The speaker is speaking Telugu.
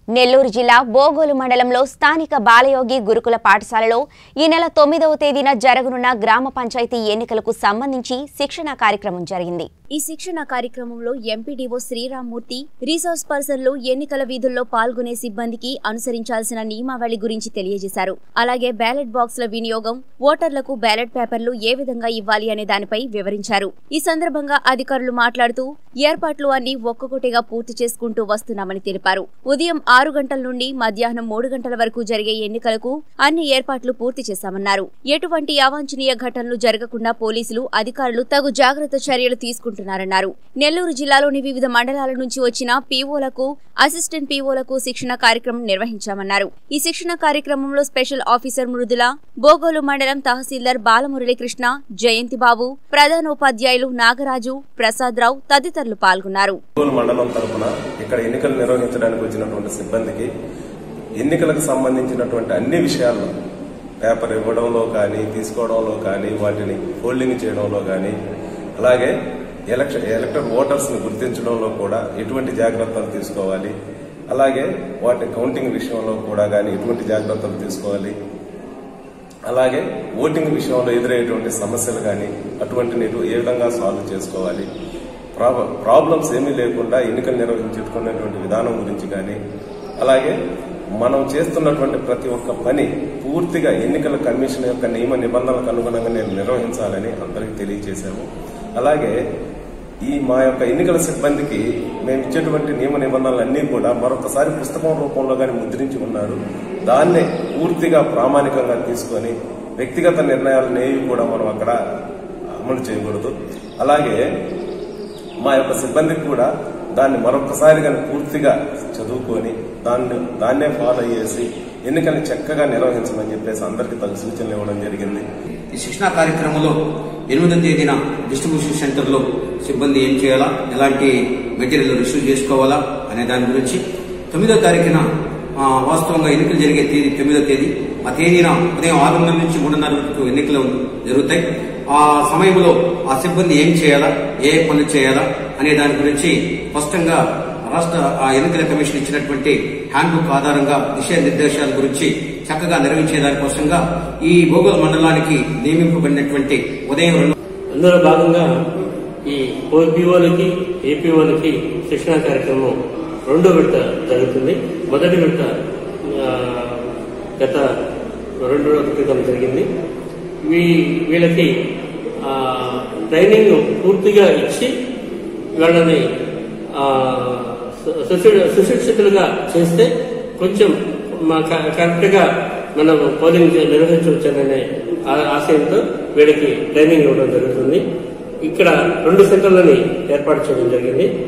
నెల్లూరు జిల్లా బోగోలు మండలంలో స్థానిక బాలయోగి గురుకుల పాఠశాలలో ఈ నెల తొమ్మిదవ తేదీన జరగనున్న గ్రామ పంచాయతీ ఎన్నికలకు సంబంధించి శిక్షణ కార్యక్రమం జరిగింది ఈ శిక్షణ కార్యక్రమంలో ఎంపీడీఓ శ్రీరామ్మూర్తి రీసోర్స్ పర్సన్లు ఎన్నికల విధుల్లో పాల్గొనే సిబ్బందికి అనుసరించాల్సిన నియమావళి గురించి తెలియజేశారు అలాగే బ్యాలెట్ బాక్సుల వినియోగం ఓటర్లకు బ్యాలెట్ పేపర్లు ఏ విధంగా ఇవ్వాలి అనే దానిపై వివరించారు ఈ సందర్భంగా అధికారులు మాట్లాడుతూ ఏర్పాట్లు అన్ని ఒక్కొక్కటిగా పూర్తి చేసుకుంటూ వస్తున్నామని తెలిపారు ఉదయం ఆరు గంటల నుండి మధ్యాహ్నం మూడు గంటల వరకు జరిగే ఎన్నికలకు అన్ని ఏర్పాట్లు పూర్తి చేశామన్నారు ఎటువంటి అవాంఛనీయ ఘటనలు జరగకుండా పోలీసులు అధికారులు తగు జాగ్రత్త చర్యలు తీసుకుంటున్నారన్నారు నెల్లూరు జిల్లాలోని వివిధ మండలాల నుంచి వచ్చిన పీఓలకు అసిస్టెంట్ పీఓలకు శిక్షణ కార్యక్రమం నిర్వహించామన్నారు ఈ శిక్షణ కార్యక్రమంలో స్పెషల్ ఆఫీసర్ మృదుల బోగోలు మండలం తహసీల్దార్ బాలమురళీకృష్ణ జయంతి బాబు ప్రధానోపాధ్యాయులు నాగరాజు ప్రసాదరావు తదితరులు పాల్గొన్నారు ఒంగోలు మండలం తరపున ఇక్కడ ఎన్నికలు నిర్వహించడానికి వచ్చినటువంటి సిబ్బందికి ఎన్నికలకు సంబంధించినటువంటి అన్ని విషయాల్లో పేపర్ ఇవ్వడంలో కానీ తీసుకోవడంలో కానీ వాటిని హోల్డింగ్ చేయడంలో కానీ అలాగే ఎలక్షన్ ఎలక్టర్ ఓటర్స్ని గుర్తించడంలో కూడా ఎటువంటి జాగ్రత్తలు తీసుకోవాలి అలాగే వాటి కౌంటింగ్ విషయంలో కూడా కానీ ఎటువంటి జాగ్రత్తలు తీసుకోవాలి అలాగే ఓటింగ్ విషయంలో ఎదురయ్యేటువంటి సమస్యలు కానీ అటువంటి నీరు ఏ విధంగా సాల్వ్ చేసుకోవాలి ప్రాబ- ప్రాబ్లమ్స్ ఏమీ లేకుండా ఎన్నికలు నిర్వహించుకునేటువంటి విధానం గురించి కానీ అలాగే మనం చేస్తున్నటువంటి ప్రతి ఒక్క పని పూర్తిగా ఎన్నికల కమిషన్ యొక్క నియమ నిబంధనలకు అనుగుణంగా నేను నిర్వహించాలని అందరికీ తెలియజేశాము అలాగే ఈ మా యొక్క ఎన్నికల సిబ్బందికి మేము ఇచ్చేటువంటి నియమ నిబంధనలన్నీ కూడా మరొకసారి పుస్తకం రూపంలో కానీ ముద్రించి ఉన్నారు దాన్నే పూర్తిగా ప్రామాణికంగా తీసుకొని వ్యక్తిగత నిర్ణయాలను ఏవి కూడా మనం అక్కడ అమలు చేయకూడదు అలాగే మా యొక్క సిబ్బందికి కూడా దాన్ని మరొకసారి కానీ పూర్తిగా చదువుకొని దాన్ని దాన్నే ఫాలో చేసి ఎన్నికల్ని చక్కగా నిర్వహించమని చెప్పేసి అందరికీ తగు సూచనలు ఇవ్వడం జరిగింది ఈ శిక్షణా కార్యక్రమంలో ఎనిమిదో తేదీన డిస్ట్రిబ్యూషన్ సెంటర్లో సిబ్బంది ఏం చేయాలా ఎలాంటి మెటీరియల్ రిసీవ్ చేసుకోవాలా అనే దాని గురించి తొమ్మిదో తారీఖున ఆ, వాస్తవంగా ఎన్నికలు జరిగే తేదీ తొమ్మిదో తేదీ ఆ తేదీన ఉదయం ఆరున్నర నుంచి మూడున్నర వరకు ఎన్నికలు జరుగుతాయి ఆ సమయంలో ఆ సిబ్బంది ఏం చేయాలా ఏ పనులు చేయాలా అనే దాని గురించి స్పష్టంగా రాష్ట్ర ఆ ఎన్నికల కమిషన్ ఇచ్చినటువంటి హ్యాండ్ బుక్ ఆధారంగా దిశానిర్దేశాల గురించి చక్కగా నిర్వహించే దానికోసంగా ఈ భూగోళ మండలానికి నియమింపబడినటువంటి ఉదయం రెండు అందులో భాగంగా ఈ ఓపీఓలకి ఏపీఓలకి శిక్షణా కార్యక్రమం రెండో విడత జరుగుతుంది మొదటి విడత ఆ, గత రెండు రోజుల క్రితం జరిగింది వీ వీళ్ళకి ఆ, ట్రైనింగ్ పూర్తిగా ఇచ్చి వాళ్ళని ఆ, సు- సుశి- సుశిక్షితులుగా చేస్తే కొంచెం మా క- కరెక్ట్గా మనం పోలింగ్ నిర్వహించవచ్చనే ఆ- ఆశయంతో వీళ్ళకి ట్రైనింగ్ ఇవ్వడం జరుగుతుంది ఇక్కడ రెండు సెంటర్లని ఏర్పాటు చేయడం జరిగింది